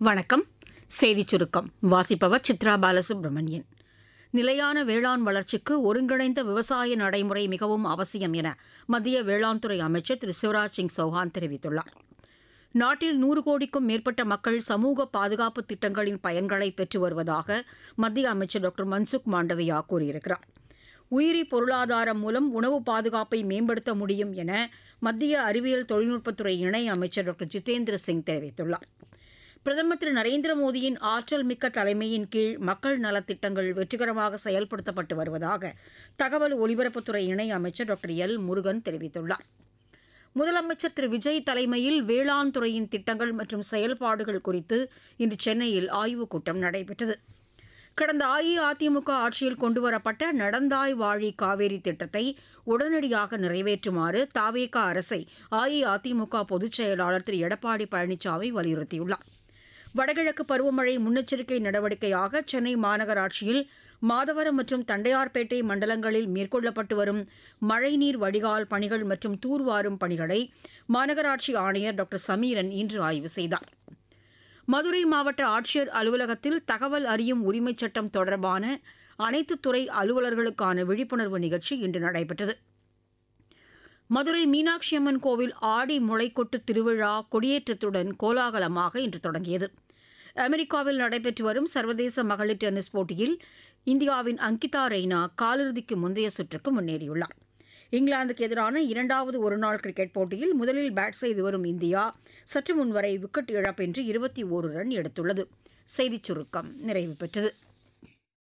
வணக்கம் செய்திச் சுருக்கம் வாசிப்பவர் சித்ரா பாலசுப்ரமணியன் நிலையான வேளாண் வளர்ச்சிக்கு ஒருங்கிணைந்த விவசாய நடைமுறை மிகவும் அவசியம் என மத்திய வேளாண் துறை அமைச்சர் திரு சிவராஜ் சிங் சௌஹான் தெரிவித்துள்ளார் நாட்டில் நூறு கோடிக்கும் மேற்பட்ட மக்கள் சமூக பாதுகாப்பு திட்டங்களின் பயன்களை பெற்று வருவதாக மத்திய அமைச்சர் டாக்டர் மன்சுக் மாண்டவியா கூறியிருக்கிறார் உயிரி பொருளாதாரம் மூலம் உணவு பாதுகாப்பை மேம்படுத்த முடியும் என மத்திய அறிவியல் தொழில்நுட்பத்துறை இணை அமைச்சர் டாக்டர் ஜிதேந்திர சிங் தெரிவித்துள்ளார் பிரதமர் திரு நரேந்திர மோடியின் ஆற்றல் மிக்க தலைமையின் கீழ் மக்கள் நலத்திட்டங்கள் வெற்றிகரமாக செயல்படுத்தப்பட்டு வருவதாக தகவல் ஒலிபரப்புத்துறை இணை அமைச்சர் டாக்டர் எல் முருகன் தெரிவித்துள்ளார் முதலமைச்சர் திரு விஜய் தலைமையில் வேளாண் துறையின் திட்டங்கள் மற்றும் செயல்பாடுகள் குறித்து இன்று சென்னையில் ஆய்வுக் கூட்டம் நடைபெற்றது கடந்த அஇஅதிமுக ஆட்சியில் கொண்டுவரப்பட்ட நடந்தாய் வாழி காவேரி திட்டத்தை உடனடியாக நிறைவேற்றுமாறு தாவேகா அரசை அஇஅதிமுக பொதுச் செயலாளர் திரு எடப்பாடி பழனிசாமி வலியுறுத்தியுள்ளார் வடகிழக்கு பருவமழை முன்னெச்சரிக்கை நடவடிக்கையாக சென்னை மாநகராட்சியில் மாதவரம் மற்றும் தண்டையார்பேட்டை மண்டலங்களில் மேற்கொள்ளப்பட்டு வரும் மழைநீர் வடிகால் பணிகள் மற்றும் தூர்வாரும் பணிகளை மாநகராட்சி ஆணையர் டாக்டர் சமீரன் இன்று ஆய்வு செய்தார் மதுரை மாவட்ட ஆட்சியர் அலுவலகத்தில் தகவல் அறியும் உரிமைச் சட்டம் தொடர்பான அனைத்து துறை அலுவலர்களுக்கான விழிப்புணர்வு நிகழ்ச்சி இன்று நடைபெற்றது மதுரை மீனாட்சி அம்மன் கோவில் ஆடி முளைக்கொட்டு திருவிழா கொடியேற்றத்துடன் கோலாகலமாக இன்று தொடங்கியது அமெரிக்காவில் நடைபெற்று வரும் சர்வதேச மகளிர் டென்னிஸ் போட்டியில் இந்தியாவின் அங்கிதா ரெய்னா காலிறுதிக்கு முந்தைய சுற்றுக்கு முன்னேறியுள்ளார் இங்கிலாந்துக்கு எதிரான இரண்டாவது ஒருநாள் கிரிக்கெட் போட்டியில் முதலில் பேட் செய்து வரும் இந்தியா சற்று முன்வரை விக்கெட் இழப்பின்றி இருபத்தி ஓரு ரன் எடுத்துள்ளது செய்திச் சுருக்கம் நிறைவு பெற்றது